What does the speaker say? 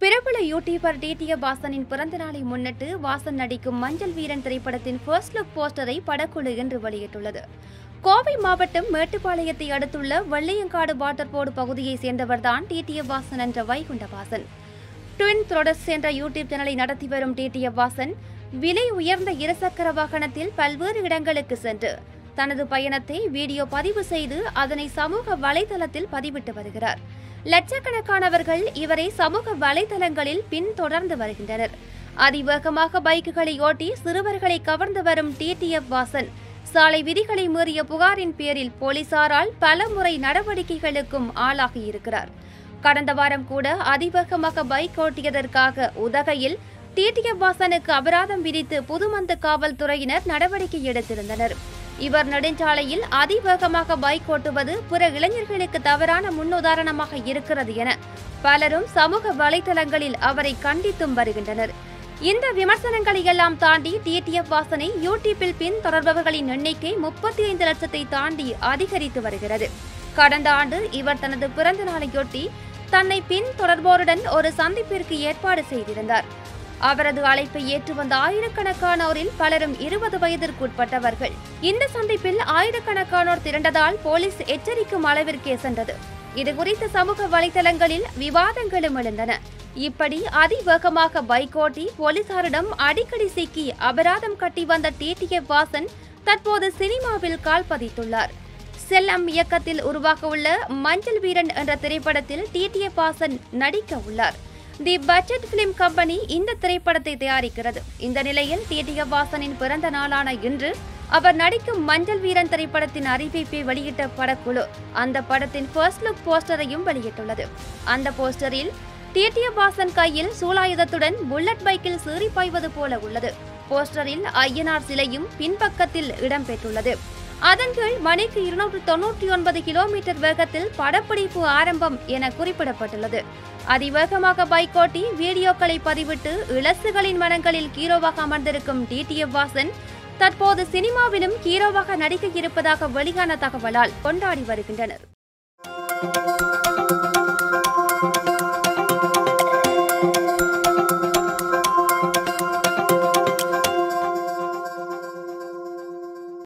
பிரபல யூடியூபர் டிடிய வாசனின் பிறந்த நாளை முன்னிட்டு வாசன் நடிக்கும் மஞ்சள் வீரன் திரைப்படத்தின் ஃபர்ஸ்ட் லுக் போஸ்டரை படக்குழு இன்று வெளியிட்டுள்ளது கோவை மாவட்டம் மேட்டுப்பாளையத்தை அடுத்துள்ள வெள்ளையங்காடு வாட்டர் போர்டு பகுதியைச் சேர்ந்தவர்தான் டிடிய வாசன் என்ற வைகுண்ட வாசன் ட்வின் ப்ரொடக்ட்ஸ் என்ற யூடியூப் சேனலை நடத்தி வரும் டிடிய வாசன் விலை உயர்ந்த இருசக்கர வாகனத்தில் பல்வேறு இடங்களுக்கு சென்று தனது பயணத்தை வீடியோ பதிவு செய்து அதனை சமூக வலைதளத்தில் பதிவிட்டு வருகிறார் லட்சக்கணக்கானவர்கள் இவரை சமூக வலைதளங்களில் பின்தொடர்ந்து வருகின்றனர் அதிவேகமாக பைக்குகளை ஓட்டி சிறுவர்களை கவர்ந்து வரும் டிடிஎஃப் வாசன் சாலை விதிகளை மீறிய புகாரின் பேரில் போலீசாரால் பல முறை நடவடிக்கைகளுக்கும் ஆளாகியிருக்கிறார் கடந்த வாரம் கூட அதிவேகமாக பைக் ஓட்டியதற்காக உதகையில் டிடிஎஃப் வாசனுக்கு அபராதம் விதித்து புதுமந்து காவல்துறையினர் நடவடிக்கை எடுத்திருந்தனர் இவர் நெடுஞ்சாலையில் அதிவேகமாக பைக் ஓட்டுவது பிற இளைஞர்களுக்கு தவறான முன்னுதாரணமாக இருக்கிறது என பலரும் சமூக வலைதளங்களில் அவரை கண்டித்தும் வருகின்றனர் இந்த விமர்சனங்களை எல்லாம் தாண்டி டிடிஎஃப் வாசனை யூடியூப்பில் பின்தொடர்பவர்களின் எண்ணிக்கை முப்பத்தி ஐந்து லட்சத்தை தாண்டி அதிகரித்து வருகிறது கடந்த ஆண்டு இவர் தனது பிறந்த நாளையொட்டி தன்னை பின்தொடர்போருடன் ஒரு சந்திப்பிற்கு ஏற்பாடு செய்திருந்தார் அவரது அழைப்பை ஏற்று வந்த ஆயிரக்கணக்கானோரில் பலரும் இருபது வயதிற்குட்பட்டவர்கள் இந்த சந்திப்பில் ஆயிரக்கணக்கானோர் திரண்டதால் போலீஸ் எச்சரிக்கும் அளவிற்கே சென்றது இதுகுறித்து சமூக வலைதளங்களில் விவாதங்களும் எழுந்தன இப்படி அதிவேகமாக பைக் ஓட்டி போலீசாரிடம் அடிக்கடி சிக்கி அபராதம் கட்டி வந்த டிடிஎஃப் வாசன் தற்போது சினிமாவில் கால் பதித்துள்ளார் செல்லம் இயக்கத்தில் உருவாக உள்ள மஞ்சள் வீரன் என்ற திரைப்படத்தில் டிடிஎஃப் வாசன் நடிக்க உள்ளார் தி பட்ஜெட் பிலிம் கம்பெனி இந்த திரைப்படத்தை தயாரிக்கிறது இந்த நிலையில் டிடிஎஃப் வாசனின் பிறந்த நாளான இன்று அவர் நடிக்கும் மஞ்சள் வீரன் திரைப்படத்தின் அறிவிப்பை வெளியிட்ட படக்குழு அந்த படத்தின் ஃபர்ஸ்ட் லுக் போஸ்டரையும் வெளியிட்டுள்ளது அந்த போஸ்டரில் டிடிஎஃப் வாசன் கையில் சூலாயுதத்துடன் புல்லட் பைக்கில் சீறி பாய்வது போல உள்ளது போஸ்டரில் ஐயனார் சிலையும் பின்பக்கத்தில் இடம்பெற்றுள்ளது அதன் கீழ் மணிக்கு இருநூற்று தொன்னூற்றி ஒன்பது கிலோமீட்டர் வேகத்தில் படப்பிடிப்பு ஆரம்பம் என குறிப்பிடப்பட்டுள்ளது அதிவேகமாக பைக் ஓட்டி வீடியோக்களை பதிவிட்டு இளசுகளின் மனங்களில் ஹீரோவாக அமர்ந்திருக்கும் டிடிஎஃப் வாசன் தற்போது சினிமாவிலும் ஹீரோவாக நடிக்க இருப்பதாக வெளியான தகவலால் கொண்டாடி வருகின்றனர்